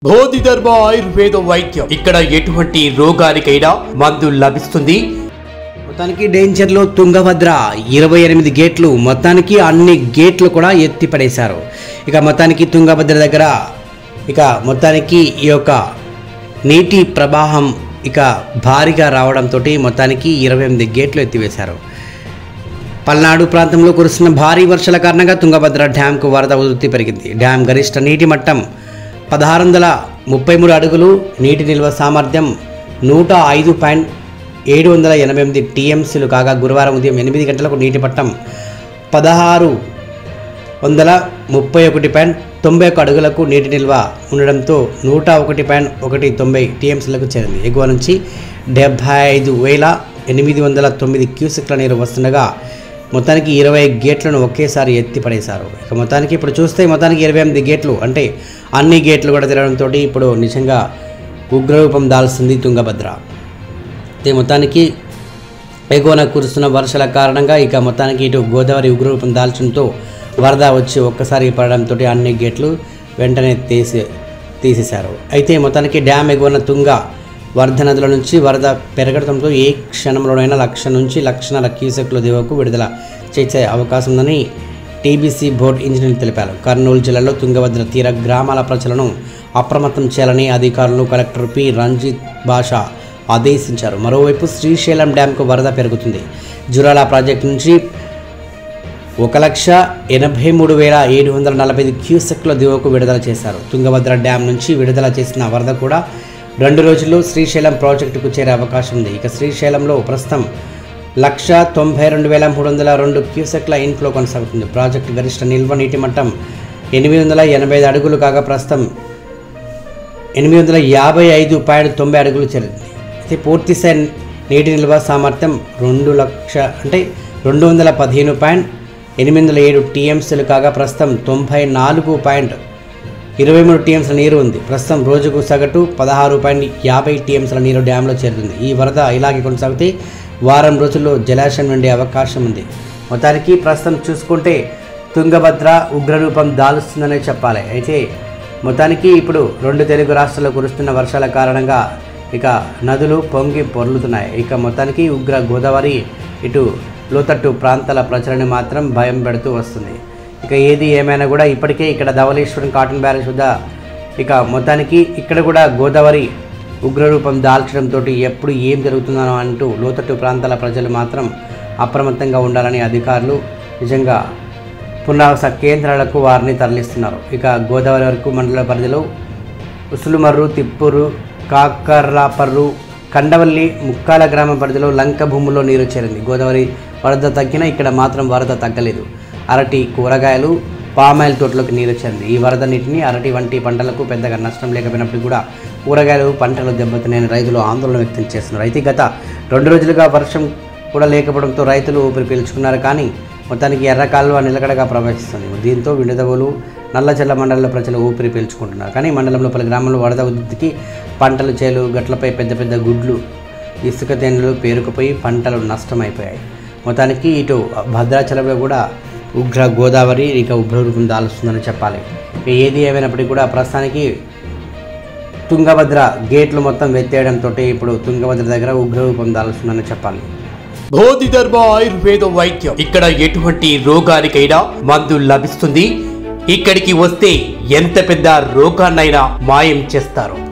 బోధిధర్మ ఆయుర్వేద వైద్యం ఇక్కడ ఎటువంటి రోగానికైనా మందు లభిస్తుంది మొత్తానికి డేంజర్లో తుంగభద్ర ఇరవై ఎనిమిది గేట్లు మొత్తానికి అన్ని గేట్లు కూడా ఎత్తిపడేశారు ఇక మొత్తానికి తుంగభద్ర దగ్గర ఇక మొత్తానికి ఈ యొక్క నీటి ప్రవాహం ఇక భారీగా రావడంతో మొత్తానికి ఇరవై ఎనిమిది గేట్లు ఎత్తివేశారు పల్నాడు ప్రాంతంలో కురుస్తున్న భారీ వర్షాల కారణంగా తుంగభద్ర డ్యాంకు వరద ఉధృతి పెరిగింది డ్యాం గరిష్ట నీటి మట్టం పదహారు వందల ముప్పై మూడు అడుగులు నీటి నిల్వ సామర్థ్యం నూట ఐదు పాయింట్ ఏడు వందల ఎనభై ఎనిమిది టీఎంసీలు కాగా గురువారం ఉదయం ఎనిమిది గంటలకు నీటి మట్టం పదహారు వందల ముప్పై ఒకటి పాయింట్ తొంభై ఒక అడుగులకు నీటి నిల్వ ఉండడంతో నూట ఒకటి పాయింట్ ఒకటి తొంభై టీఎంసీలకు చేరింది ఎగువ నుంచి డెబ్భై ఐదు వేల ఎనిమిది వందల తొమ్మిది క్యూసెక్ల నీరు వస్తుండగా మొత్తానికి ఇరవై గేట్లను ఒకేసారి ఎత్తి పడేశారు ఇక మొత్తానికి ఇప్పుడు చూస్తే మొత్తానికి ఇరవై ఎనిమిది గేట్లు అంటే అన్ని గేట్లు కూడా తిరగడంతో ఇప్పుడు నిజంగా ఉగ్రరూపం దాల్సింది తుంగభద్ర అయితే మొత్తానికి ఎగువన కురుస్తున్న వర్షాల కారణంగా ఇక మొత్తానికి ఇటు గోదావరి ఉగ్రరూపం దాల్చడంతో వరద వచ్చి ఒక్కసారి పడడంతో అన్ని గేట్లు వెంటనే తీసి తీసేశారు అయితే మొత్తానికి డ్యామ్ ఎగువన తుంగ వర్ధ నదుల నుంచి వరద పెరగడంతో ఏ క్షణంలోనైనా లక్ష నుంచి లక్షన్నర క్యూసెక్ల దిగువకు విడుదల చేసే అవకాశం ఉందని టీబీసీ బోర్డు ఇంజనీర్లు తెలిపారు కర్నూలు జిల్లాలో తుంగభద్ర తీర గ్రామాల ప్రజలను అప్రమత్తం చేయాలని అధికారులు కలెక్టర్ పి రంజిత్ భాష ఆదేశించారు మరోవైపు శ్రీశైలం డ్యాంకు వరద పెరుగుతుంది జురాల ప్రాజెక్టు నుంచి ఒక లక్ష ఎనభై మూడు వేల ఏడు వందల నలభై ఐదు క్యూసెక్ల దిగువకు విడుదల చేశారు తుంగభద్ర డ్యాం నుంచి విడుదల చేసిన వరద కూడా రెండు రోజుల్లో శ్రీశైలం ప్రాజెక్టుకు చేరే అవకాశం ఉంది ఇక శ్రీశైలంలో ప్రస్తుతం లక్ష తొంభై రెండు వేల మూడు వందల రెండు క్యూసెక్ల ఇన్ఫ్లో కొనసాగుతుంది ప్రాజెక్టు గరిష్ట నిల్వ నీటి మట్టం ఎనిమిది వందల ఎనభై ఐదు అడుగులు కాగా ప్రస్తుతం ఎనిమిది వందల యాభై ఐదు పాయింట్ తొంభై అడుగులు చేరింది అయితే పూర్తి స్థాయి నీటి నిల్వ సామర్థ్యం రెండు లక్ష అంటే రెండు వందల పదిహేను పాయింట్ ఎనిమిది వందల ఏడు టీఎంసీలు కాగా ప్రస్తుతం తొంభై నాలుగు పాయింట్ ఇరవై మూడు టీఎంసీల నీరు ఉంది ప్రస్తుతం రోజుకు సగటు పదహారు పాయింట్ యాభై టీఎంసీల నీరు డ్యాంలో చేరుతుంది ఈ వరద ఇలాగే కొనసాగితే వారం రోజుల్లో జలాశయం నుండే అవకాశం ఉంది మొత్తానికి ప్రస్తుతం చూసుకుంటే తుంగభద్ర ఉగ్రరూపం దాలుస్తుందనే చెప్పాలి అయితే మొత్తానికి ఇప్పుడు రెండు తెలుగు రాష్ట్రాల్లో కురుస్తున్న వర్షాల కారణంగా ఇక నదులు పొంగి పొర్లుతున్నాయి ఇక మొత్తానికి ఉగ్ర గోదావరి ఇటు లోతట్టు ప్రాంతాల ప్రజలను మాత్రం భయం పెడుతూ వస్తుంది ఇక ఏది ఏమైనా కూడా ఇప్పటికే ఇక్కడ ధవళేశ్వరం కాటన్ బ్యారేజ్ వద్ద ఇక మొత్తానికి ఇక్కడ కూడా గోదావరి ఉగ్రరూపం దాల్చడంతో ఎప్పుడు ఏం జరుగుతుందో అంటూ లోతట్టు ప్రాంతాల ప్రజలు మాత్రం అప్రమత్తంగా ఉండాలని అధికారులు నిజంగా పునరావాస కేంద్రాలకు వారిని తరలిస్తున్నారు ఇక గోదావరి వరకు మండల పరిధిలో ఉసులుమర్రు తిప్పూరు కాకర్లాపర్రు కండవల్లి ముక్కాల గ్రామ పరిధిలో లంక భూముల్లో నీరు చేరింది గోదావరి వరద తగ్గినా ఇక్కడ మాత్రం వరద తగ్గలేదు అరటి కూరగాయలు పామాయిల్ తోటలోకి నీరు చేరింది ఈ వరద నీటిని అరటి వంటి పంటలకు పెద్దగా నష్టం లేకపోయినప్పుడు కూడా కూరగాయలు పంటలు దెబ్బతిన్నాయని రైతులు ఆందోళన వ్యక్తం చేస్తున్నారు అయితే గత రెండు రోజులుగా వర్షం కూడా లేకపోవడంతో రైతులు ఊపిరి పీల్చుకున్నారు కానీ మొత్తానికి ఎర్ర కాలువ నిలకడగా ప్రవహిస్తుంది దీంతో విడదవులు నల్లచెల్ల మండలంలో ప్రజలు ఊపిరి పీల్చుకుంటున్నారు కానీ మండలంలో పలు గ్రామాల్లో వరద ఉధృతికి పంటలు చేలు గట్లపై పెద్ద పెద్ద గుడ్లు ఇసుక తేనెలు పేరుకుపోయి పంటలు నష్టమైపోయాయి మొత్తానికి ఇటు భద్రాచలంలో కూడా ఉగ్ర గోదావరి ఇక ఉగ్రరూపం దాలుస్తుందని చెప్పాలి ఇక ఏది ఏమైనప్పటికీ కూడా ప్రస్తుతానికి తుంగభద్ర గేట్లు మొత్తం వెత్తేయడంతో ఇప్పుడు తుంగభద్ర దగ్గర ఉగ్రరూపం దాలుస్తుందని చెప్పాలి బోధిధర్మ ఆయుర్వేద వైద్యం ఇక్కడ ఎటువంటి రోగానికైనా మందు లభిస్తుంది ఇక్కడికి వస్తే ఎంత పెద్ద రోగాన్నైనా మాయం చేస్తారు